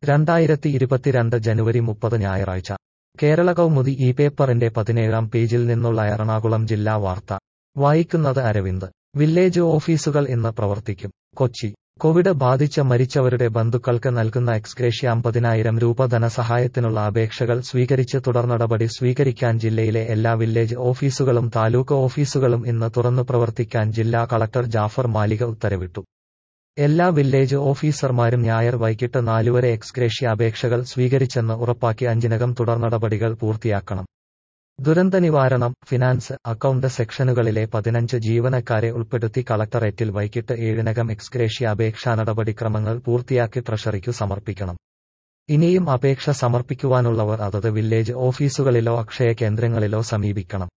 രണ്ടായിരത്തി ഇരുപത്തിരണ്ട് ജനുവരി മുപ്പത് ഞായറാഴ്ച കേരള കൗമുദി ഈ പേപ്പറിന്റെ പതിനേഴാം പേജിൽ നിന്നുള്ള എറണാകുളം ജില്ലാ വാർത്ത വായിക്കുന്നത് അരവിന്ദ് വില്ലേജ് ഓഫീസുകൾ ഇന്ന് പ്രവർത്തിക്കും കൊച്ചി കോവിഡ് ബാധിച്ച് മരിച്ചവരുടെ ബന്ധുക്കൾക്ക് നൽകുന്ന എക്സ്ഗ്രേഷ്യ അമ്പതിനായിരം രൂപ ധനസഹായത്തിനുള്ള അപേക്ഷകൾ സ്വീകരിച്ച് തുടർനടപടി സ്വീകരിക്കാൻ ജില്ലയിലെ എല്ലാ വില്ലേജ് ഓഫീസുകളും താലൂക്ക് ഓഫീസുകളും ഇന്ന് തുറന്നു പ്രവർത്തിക്കാൻ ജില്ലാ കളക്ടർ ജാഫർ മാലിക ഉത്തരവിട്ടു എല്ലാ വില്ലേജ് ഓഫീസർമാരും ഞായർ വൈകിട്ട് നാലുവരെ എക്സ്ഗ്രേഷ്യ അപേക്ഷകൾ സ്വീകരിച്ചെന്ന് ഉറപ്പാക്കി അഞ്ചിനകം തുടർനടപടികൾ പൂർത്തിയാക്കണം ദുരന്തനിവാരണം ഫിനാൻസ് അക്കൗണ്ട് സെക്ഷനുകളിലെ പതിനഞ്ച് ജീവനക്കാരെ ഉൾപ്പെടുത്തി കളക്ടറേറ്റിൽ വൈകിട്ട് ഏഴിനകം എക്സ്ഗ്രേഷ്യ അപേക്ഷാ നടപടിക്രമങ്ങൾ പൂർത്തിയാക്കി ട്രഷറിക്കു സമർപ്പിക്കണം ഇനിയും അപേക്ഷ സമർപ്പിക്കുവാനുള്ളവർ അതത് വില്ലേജ് ഓഫീസുകളിലോ അക്ഷയ കേന്ദ്രങ്ങളിലോ സമീപിക്കണം